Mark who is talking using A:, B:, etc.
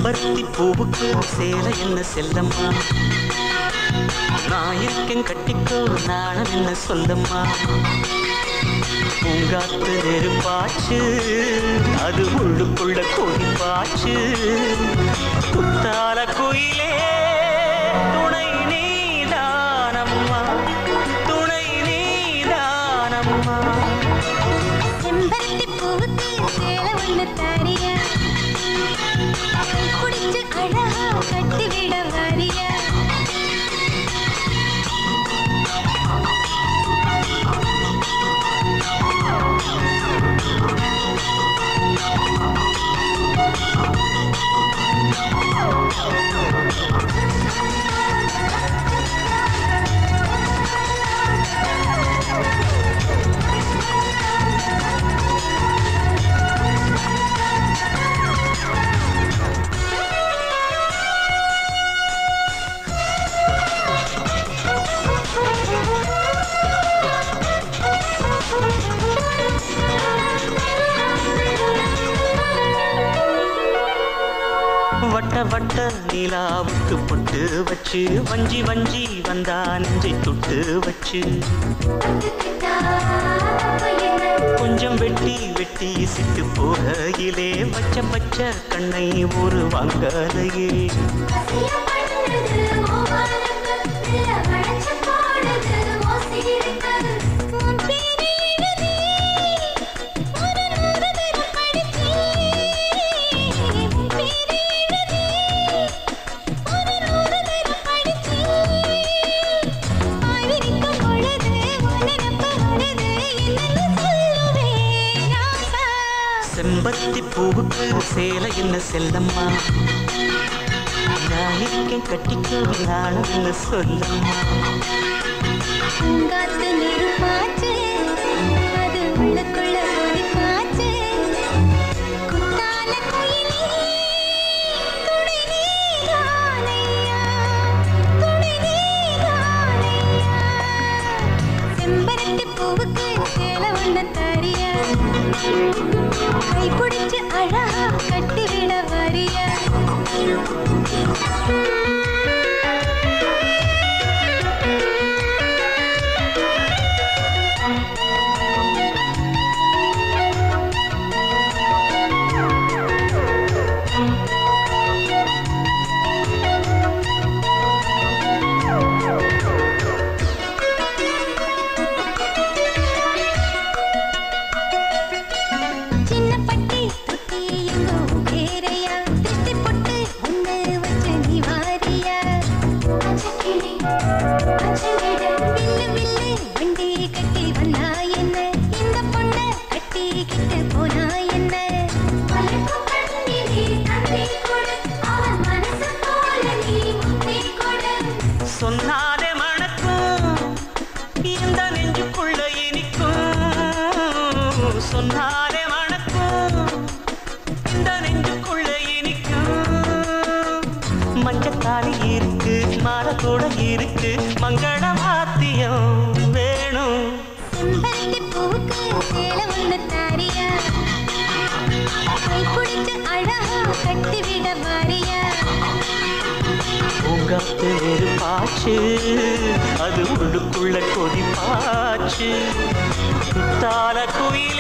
A: செம்பருத்தி பூவுக்கு சேலை என்ன செல்லம்மா நான் இருக்கேன் கட்டிக்கோ நாணம் என்ன சொல்லம்மா பூங்காத்து நெருப்பாச்சு அது உள்ளுக்குள்ள கொதிப்பாச்சு குத்தால குயிலே துணை நீதானம்மா துணை நீதானம்மா
B: செம்பருத்தி பூவுக்கு சேலை ஒண்ணு தாரியா குடிச்சு அழகா கட்டிவிட வாரியா
A: வட்ட வட்ட நிலாவுக்கு பொட்டு வச்சு வஞ்சி வஞ்சி வந்தா நெஞ்சை தொட்டு வச்சு கொஞ்சம் வெட்டி வெட்டி சிட்டு போகையிலே பச்ச பச்ச கண்ணை ஒரு வாங்கலையே
B: உன் பேரை எழுதி ஒரு நூறு தரம் படிச்சேன். உன் பேரை எழுதி ஒரு நூறு தரம் படிச்சேன். ஆய்விருக்கும் பொழுது உன் நினப்பு வருது, என்னன்னு சொல்லுவேன் ராசா.
A: செம்பருத்தி பூவுக்கு சேலை என்ன செல்லம்மா நாய்க்கன் கட்டிக்கோ நாளன்னு சொல்லம்மா
B: பூங்காத்து நெருப்பாச்சு, அது உள்ளுக்குள்ள கொதிப்பாச்சு. குத்தால குயிலே, துணை நீதானையா, துணை நீதானையா. செம்பருத்தி பூவுக்கு சேலை ஒண்ணு தாரியா கை பிடிச்சு அழகா கட்டிவிட வாரியா சின்ன பட்டி தொட்டி எங்கோ பேரையா திருஷ்டி பொட்டு ஒண்ணு வச்சு நீ வாரியா வில்லு வில்லு வண்டி கட்டி வந்தா என்ன இந்த பொண்ண கட்டிக்கிட்டு போனா என்ன
A: சொன்னாலே மணக்கும் இந்த நெஞ்சுக்குள்ள இனிக்கும் சொன்னாலே மணக்கும் இந்த நெஞ்சுக்குள்ள இனிக்கும் மஞ்சத்தாலி இருக்கு மாலை கூட இருக்கு மங்கள வாத்தியம் வேணும்
B: செம்பருத்தி பூவுக்கு சேலை ஒண்ணு தாரியா கை பிடிச்சு அழகா கட்டிவிட வாரியா
A: பூங்காத்து நெருப்பாச்சு அது உள்ளுக்குள்ள கொதிப்பாச்சு குத்தால குயிலே